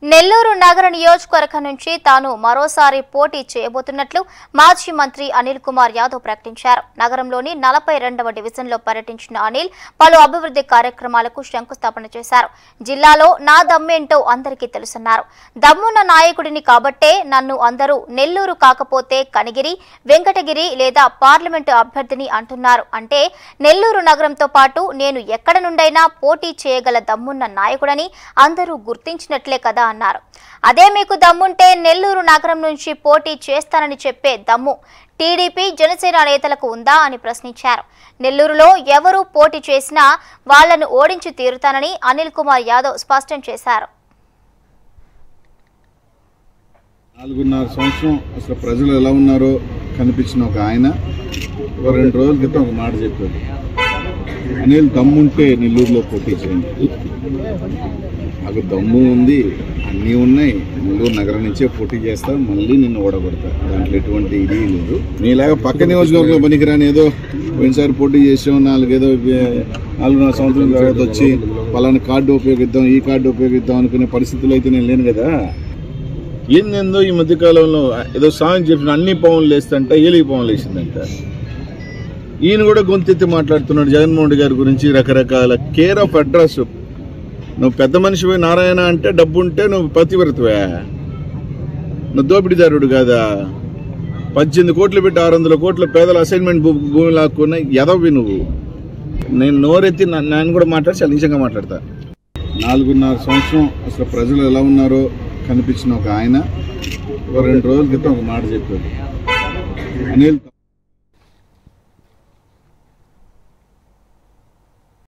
నెల్లూరు నగర నియోజకవర్గం నుంచి తాను మరోసారి పోటీ చేయబోతున్నట్లు మాజీ మంత్రి అనిల్ కుమార్ యాదవ్ ప్రకటించారు నగరంలోని నలభై రెండవ డివిజన్లో పర్యటించిన అనిల్ పలు అభివృద్ధి కార్యక్రమాలకు శంకుస్థాపన చేశారు జిల్లాలో నా దమ్మేంటో అందరికీ తెలుసన్నారు దమ్మున్న నాయకుడిని కాబట్టే నన్ను అందరూ నెల్లూరు కాకపోతే కనిగిరి వెంకటగిరి లేదా పార్లమెంటు అభ్యర్థిని అంటున్నారు అంటే నెల్లూరు నగరంతో పాటు నేను ఎక్కడ నుండైనా పోటీ చేయగల దమ్మున్న నాయకుడని అందరూ గుర్తించినట్లే కదా అన్నారు అదే మీకు దమ్ముంటే నెల్లూరు నగరం నుంచి పోటీ చేస్తానని చెప్పే దమ్ము టీడీపీ జనసేన నేతలకు ఉందా అని ప్రశ్నించారు నెల్లూరులో ఎవరు పోటీ చేసినా వాళ్లను ఓడించి తీరుతానని అనిల్ కుమార్ యాదవ్ స్పష్టం చేశారు నాలుగున్నర సంవత్సరం అసలు ప్రజలు ఎలా ఉన్నారో కనిపించిన ఒక ఆయన ఒక రెండు రోజుల క్రితం ఒక మాట చెప్పాడు అనిల్ దమ్ముంటే నెల్లూరులో పోటీ చేయండి నాకు దమ్ము ఉంది అన్నీ ఉన్నాయి నెల్లూరు నగరం నుంచే పోటీ చేస్తా మళ్ళీ నిన్ను ఓడగొడతా దాంట్లో ఎటువంటి ఇది లేదు నీలాగా పక్క నియోజకవర్గంలో పనికిరాని ఏదో పోయినసారి పోటీ చేసాం నాలుగేదో ఏ- నాలుగున్నర సంవత్సరం తర్వాత వచ్చి పలానా కార్డు ఉపయోగిద్దాం ఈ కార్డు ఉపయోగిద్దాం అనుకునే పరిస్థితులు అయితే నేను లేను కదా ఏందేందో ఈ మధ్యకాలంలో ఏదో సాంగ్ చెప్పిన అన్ని పవన్లు వేస్తుంట ఏలిగి పవన్లు వేసిందంట ఈయన కూడా గొంతెత్తి మాట్లాడుతున్నాడు జగన్మోహన్ రెడ్డి గారి గురించి రకరకాల కేర్ ఆఫ్ అడ్రస్ నువ్వు పెద్ద మనిషిపోయి నారాయణ అంటే డబ్బు ఉంటే నువ్వు పతివ్రతవే నువ్వు దోపిడీదారుడు కాదా పద్దెనిమిది కోట్లు పెట్టి ఆరు వందల కోట్ల పేదల అసైన్మెంట్ భూ- భూమి లాక్కున్న ఎదవి నువ్వు నేను నోరెత్తి నా- నేను కూడా మాట్లాడి చాలా నిజంగా మాట్లాడతా నాలుగున్నర సంవత్సరం అసలు ప్రజలు ఎలా ఉన్నారో కనిపించిన ఒక ఆయన ఒక రెండు రోజుల క్రితం ఒక మాట చెప్పాడు అనిల్